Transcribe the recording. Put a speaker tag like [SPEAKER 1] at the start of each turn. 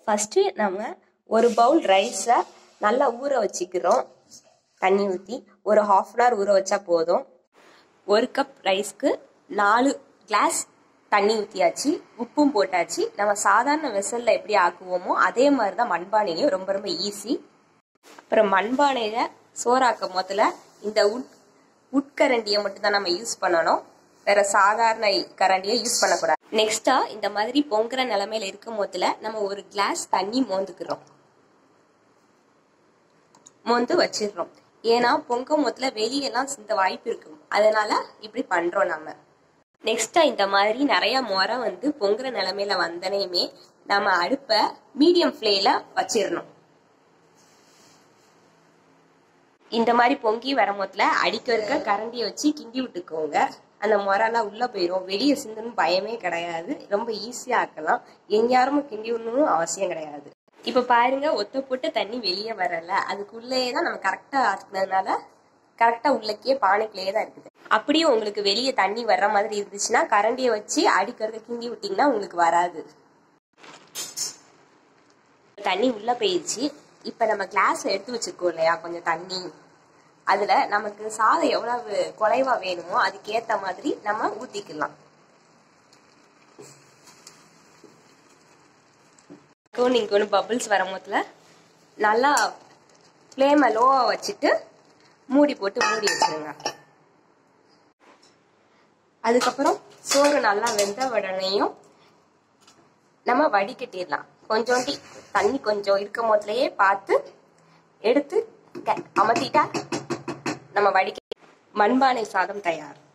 [SPEAKER 1] first நம்ம ஒரு பவுல் ரைஸை நல்லா ஊற வச்சுக்கிறோம் தண்ணி ஊற்றி ஒரு ஹாஃப் அன் ஹவர் ஊற வச்சா போதும் ஒரு கப் ரைஸ்க்கு நாலு கிளாஸ் தண்ணி ஊற்றியாச்சு உப்பும் போட்டாச்சு நம்ம சாதாரண வெசலில் எப்படி ஆக்குவோமோ அதே மாதிரி தான் மண்பானையும் ரொம்ப ரொம்ப ஈஸி அப்புறம் மண்பானையில் சோறாக்கும் முதல்ல இந்த உட் உட்கரண்டியை மட்டும் தான் நம்ம யூஸ் பண்ணணும் வேற சாதாரண கரண்டியை யூஸ் பண்ணக்கூடாது நெக்ஸ்டா இந்த மாதிரி பொங்குற நிலைமையில இருக்கும் போதுல நம்ம ஒரு கிளாஸ் தண்ணி மோந்துக்கிறோம் மோந்து வச்சிடுறோம் ஏன்னா பொங்கும் போதுல வெளியெல்லாம் இந்த வாய்ப்பு இருக்கும் அதனால இப்படி பண்றோம் நம்ம நெக்ஸ்டா இந்த மாதிரி நிறைய முறை வந்து பொங்குற நிலைமையில வந்தனையுமே நம்ம அடுப்பை மீடியம் ஃப்ளேல வச்சிடணும் இந்த மாதிரி பொங்கி வரும்போதுல அடிக்க இருக்க கரண்டியை வச்சு கிண்டி விட்டுக்கோங்க அந்த முறைலாம் உள்ள போயிடும் வெளியே சிந்தணும் பயமே கிடையாது ரொம்ப ஈஸியா ஆக்கலாம் எங்கேயாரும் கிண்டி விடணும் அவசியம் கிடையாது இப்ப பாருங்க ஒத்த போட்டு தண்ணி வெளியே வரல அதுக்குள்ளேயே தான் நம்ம கரெக்டா ஆக்குனதுனால கரெக்டா உள்ளக்கே பானைக்குள்ளேயே தான் இருக்குது அப்படியே உங்களுக்கு வெளியே தண்ணி வர்ற மாதிரி இருந்துச்சுன்னா கரண்டியை வச்சு அடிக்கிறத கிண்டி விட்டீங்கன்னா உங்களுக்கு வராது தண்ணி உள்ள போயிடுச்சு இப்ப நம்ம கிளாஸ் எடுத்து வச்சிருக்கோம் இல்லையா கொஞ்சம் தண்ணி அதுல நமக்கு சாதம் எவ்வளவு குறைவா வேணுமோ அதுக்கேத்த மாதிரி நம்ம ஊத்திக்கலாம் நீங்க ஒன்று பபிள்ஸ் வரும்போதுல நல்லா ஃப்ளேமை லோவா வச்சுட்டு மூடி போட்டு மூடி வச்சிருங்க அதுக்கப்புறம் சோறு நல்லா வெந்த உடனேயும் நம்ம வடிகட்டிடலாம் கொஞ்சோண்டி தண்ணி கொஞ்சம் இருக்கும் போதுலயே பார்த்து எடுத்து க- அமர்த்திட்டா நம்ம வடிக்க மண்பானை சாதம் தயார்